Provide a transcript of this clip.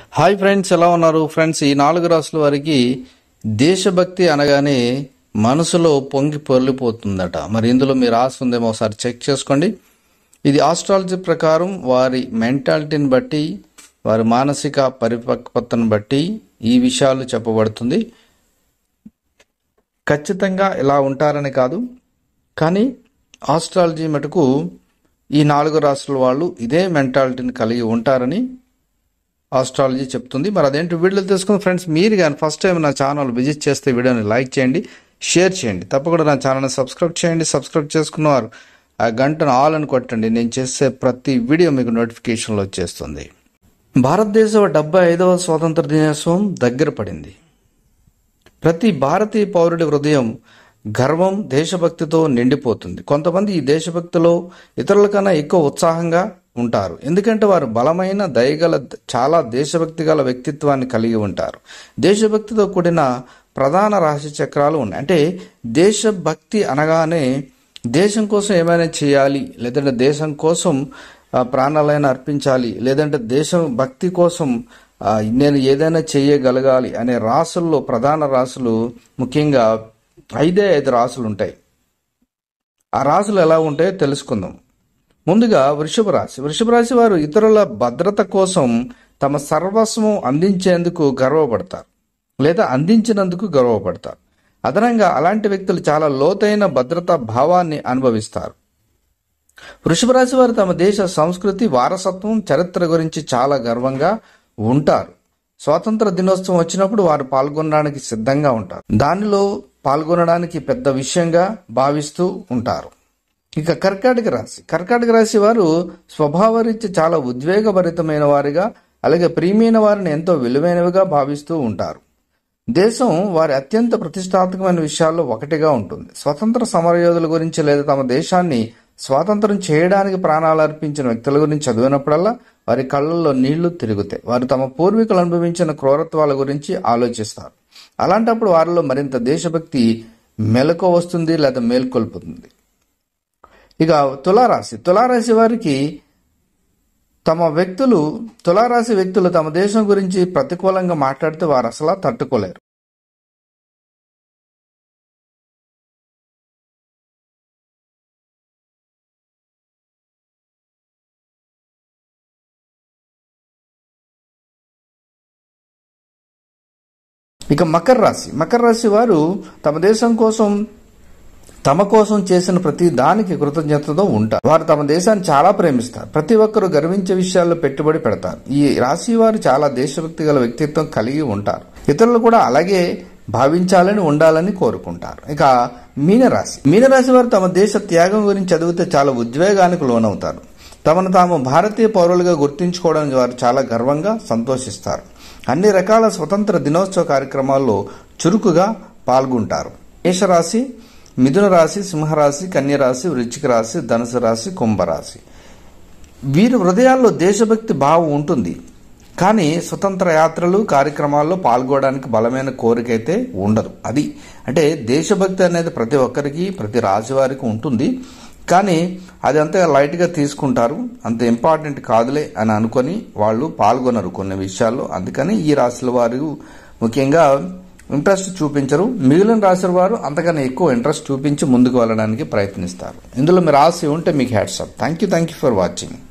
hi friends ఎలా ఉన్నారు friends ఈ నాలుగు రాసుల వారికి దేశభక్తి అనగానే మనసులో పొంగి పొర్లిపోతుందట మరి ఇందులో మీ రాసి ఉందేమో ఒకసారి చెక్ చేసుకోండి ఇది ఆస్ట్రాలజీ ప్రకారం వారి మెంటాలిటీని బట్టి వారి మానసిక పరిపక్వతను బట్టి ఈ విషయాలు చెప్పబడుతుంది ఖచ్చితంగా ఇలా ఉంటారని కాదు కానీ ఆస్ట్రాలజీ మటుకు ఈ నాలుగు రాష్ట్రాల వాళ్ళు ఇదే మెంటాలిటీని కలిగి ఉంటారని ఆస్ట్రాలజీ చెప్తుంది మరి అదేంటి వీడియోలు తెలుసుకుని ఫ్రెండ్స్ మీరు కానీ ఫస్ట్ టైం నా ఛానల్ విజిట్ చేస్తే వీడియోని లైక్ చేయండి షేర్ చేయండి తప్పకుండా నా ఛానల్ని సబ్స్క్రైబ్ చేయండి సబ్స్క్రైబ్ చేసుకున్నవారు ఆ గంటను ఆల్ అని కొట్టండి నేను చేసే ప్రతి వీడియో మీకు నోటిఫికేషన్లో వచ్చేస్తుంది భారతదేశ డెబ్బై ఐదవ స్వాతంత్ర దినోత్సవం దగ్గర పడింది ప్రతి భారతీయ పౌరుడి హృదయం గర్వం దేశభక్తితో నిండిపోతుంది కొంతమంది ఈ దేశభక్తిలో ఇతరుల కన్నా ఎక్కువ ఉత్సాహంగా ఉంటారు ఎందుకంటే వారు బలమైన దయగల చాలా దేశభక్తి గల వ్యక్తిత్వాన్ని కలిగి ఉంటారు దేశభక్తితో కూడిన ప్రధాన రహస్య చక్రాలు ఉన్నాయి అంటే దేశభక్తి అనగానే దేశం కోసం ఏమైనా చేయాలి లేదంటే దేశం కోసం ఆ, ప్రాణాలైనా అర్పించాలి లేదంటే దేశం భక్తి కోసం ఆ, నేను ఏదైనా చేయగలగాలి అనే రాసుల్లో ప్రధాన రాసులు ముఖ్యంగా ఐదే ఐదు రాసులు ఉంటాయి ఆ రాసులు ఎలా ఉంటాయో తెలుసుకుందాం ముందుగా వృషభ రాశి వృషభ రాశి వారు ఇతరుల భద్రత కోసం తమ సర్వస్వం అందించేందుకు గర్వపడతారు లేదా అందించినందుకు గర్వపడతారు అదనంగా అలాంటి వ్యక్తులు చాలా లోతైన భద్రతా భావాన్ని అనుభవిస్తారు వృషభ రాశి వారు తమ దేశ సంస్కృతి వారసత్వం చరిత్ర గురించి చాలా గర్వంగా ఉంటారు స్వాతంత్ర దినోత్సవం వచ్చినప్పుడు వారు పాల్గొనడానికి సిద్ధంగా ఉంటారు దానిలో పాల్గొనడానికి పెద్ద విషయంగా భావిస్తూ ఉంటారు ఇక కర్కాటక రాశి కర్కాటక రాశి వారు స్వభావరీత్యా చాలా ఉద్వేగభరితమైన వారిగా అలాగే ప్రియమైన వారిని ఎంతో విలువైనవిగా భావిస్తూ ఉంటారు దేశం వారి అత్యంత ప్రతిష్టాత్మకమైన విషయాల్లో ఒకటిగా ఉంటుంది స్వతంత్ర సమరయోధుల గురించి లేదా తమ దేశాన్ని స్వాతంత్రం చేయడానికి ప్రాణాలు అర్పించిన వ్యక్తుల గురించి చదివినప్పుడల్లా వారి కళ్ళల్లో నీళ్లు తిరుగుతాయి వారు తమ పూర్వీకులు అనుభవించిన క్రూరత్వాల గురించి ఆలోచిస్తారు అలాంటప్పుడు వారిలో మరింత దేశభక్తి మెలకు వస్తుంది లేదా మేల్కొల్పుతుంది ఇక తులారాశి తులారాశి వారికి తమ వ్యక్తులు తులారాశి వ్యక్తులు తమ దేశం గురించి ప్రతికూలంగా మాట్లాడితే వారు అసలు తట్టుకోలేరు ఇక మకర రాశి మకర రాశి వారు తమ దేశం కోసం తమ కోసం చేసిన ప్రతి దానికి కృతజ్ఞతతో ఉంటారు వారు తమ దేశాన్ని చాలా ప్రేమిస్తారు ప్రతి ఒక్కరూ గర్వించే విషయాల్లో పెట్టుబడి పెడతారు ఈ రాశి వారు చాలా దేశభక్తి గల వ్యక్తిత్వం కలిగి ఉంటారు ఇతరులు కూడా అలాగే భావించాలని ఉండాలని కోరుకుంటారు ఇక మీనరాశి మీనరాశి వారు తమ దేశ త్యాగం గురించి చదివితే చాలా ఉద్వేగానికి లోనవుతారు తమను తాము భారతీయ పౌరులుగా గుర్తించుకోవడానికి వారు చాలా గర్వంగా సంతోషిస్తారు అన్ని రకాల స్వతంత్ర దినోత్సవ కార్యక్రమాల్లో చురుకుగా పాల్గొంటారు మేషరాశి మిథున రాశి సింహరాశి కన్యరాశి వృశ్చిక రాశి ధనుసు రాశి కుంభరాశి వీరి హృదయాల్లో దేశభక్తి భావం ఉంటుంది కానీ స్వతంత్ర యాత్రలు కార్యక్రమాల్లో పాల్గొనడానికి బలమైన కోరిక అయితే ఉండదు అది అంటే దేశభక్తి అనేది ప్రతి ఒక్కరికి ప్రతి రాశివారికి ఉంటుంది కానీ అది అంత లైట్గా తీసుకుంటారు అంత ఇంపార్టెంట్ కాదులే అని అనుకొని వాళ్ళు పాల్గొనరు కొన్ని విషయాల్లో అందుకని ఈ రాశుల వారు ముఖ్యంగా ఇంట్రెస్ట్ చూపించరు మిగిలిన రాశుల వారు అంతకన్నా ఎక్కువ ఇంట్రెస్ట్ చూపించి ముందుకు వెళ్ళడానికి ప్రయత్నిస్తారు ఇందులో మీరు రాసి ఉంటే మీకు hats off thank you thank you for watching